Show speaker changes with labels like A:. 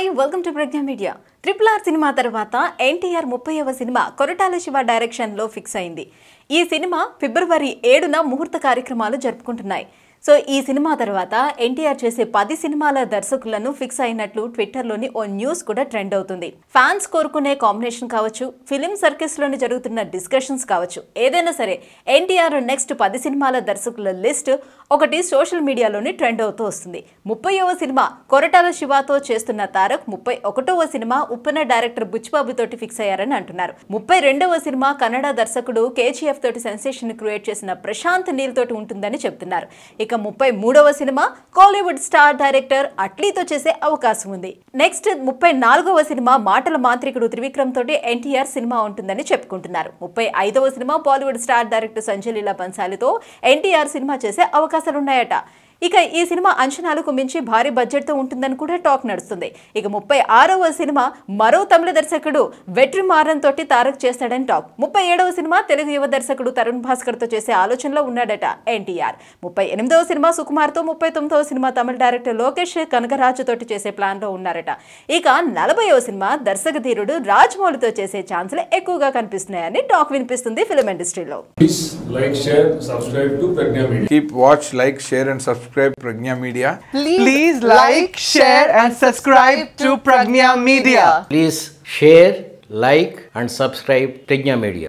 A: Hi welcome to Pragna media triple R cinema తర్వాత ఎన్టీఆర్ ముప్పైవ cinema Koratala Shiva డైరెక్షన్లో ఫిక్స్ అయింది ఈ సినిమా ఫిబ్రవరి ఏడున ముహూర్త కార్యక్రమాలు జరుపుకుంటున్నాయి సో ఈ సినిమా తర్వాత ఎన్టీఆర్ చేసే పది సినిమాల దర్శకులను ఫిక్స్ అయినట్లు ట్విట్టర్లోని ఓ న్యూస్ కూడా ట్రెండ్ అవుతుంది ఫ్యాన్స్ కోరుకునే కాంబినేషన్ కావచ్చు ఫిలిం సర్కిల్స్లోని జరుగుతున్న డిస్కషన్స్ కావచ్చు ఏదైనా సరే ఎన్టీఆర్ నెక్స్ట్ పది సినిమాల దర్శకుల లిస్ట్ ఒకటి సోషల్ మీడియాలోని ట్రెండ్ అవుతూ వస్తుంది ముప్పైవ సినిమా కొరటాల శివాతో చేస్తున్న తారక్ ముప్పై ఒకటవ సినిమా ఉప్పెన డైరెక్టర్ బుచ్చిబాబు తోటి ఫిక్స్ అయ్యారని అంటున్నారు ముప్పై రెండవ సినిమా కన్నడ దర్శకుడు కేజీఎఫ్ తోటి సెన్సేషన్ క్రియేట్ చేసిన ప్రశాంత్ నీల్ తోటి ఉంటుందని చెప్తున్నారు ఇక ముప్పై మూడవ సినిమా కాలీవుడ్ స్టార్ డైరెక్టర్ అట్లీతో చేసే అవకాశం ఉంది నెక్స్ట్ ముప్పై నాలుగవ సినిమా మాటల మాంత్రికుడు త్రివిక్రమ్ తోటి ఎన్టీఆర్ సినిమా ఉంటుందని చెప్పుకుంటున్నారు ముప్పై ఐదవ cinema Bollywood star director Sanjay Leela బన్సాలితో ఎన్టీఆర్ సినిమా చేసే అవకాశాలున్నాయట ఇక ఈ సినిమా అంచనాలకు మించి భారీ బడ్జెట్తో ఉంటుందని కూడా టాక్ నడుస్తుంది ఇక ముప్పై ఆరవ సినిమా మరో తమిళ దర్శకుడు వెట్రి మారన్ తోటి తారక్ చేస్తాడని టాక్ ముప్పై ఏడవ సినిమా తెలుగు యువ దర్శకుడు తరుణ్ భాస్కర్ తో చేసే ఆలోచనలో ఉన్నాడట ఎన్టీఆర్ ముప్పై ఎనిమిదవ సినిమా సుకుమార్తో ముప్పై తొమ్మిదవ సినిమా తమిళ డైరెక్టర్ లోకేష్ కనకరాజు తోటి చేసే ప్లాన్ లో ఉన్నారట ఇక నలభైవ సినిమా దర్శక ధీరుడు రాజమౌళితో చేసే ఛాన్సులు ఎక్కువగా కనిపిస్తున్నాయని టాక్ వినిపిస్తుంది ఫిలిం ఇండస్ట్రీలో
B: Please like, share, subscribe to Pragna Media.
C: Keep watch, like, share, and subscribe Pragnya Media.
D: Please like, share, and subscribe to Pragnya Media.
E: Please share, like, and subscribe Pragya Media.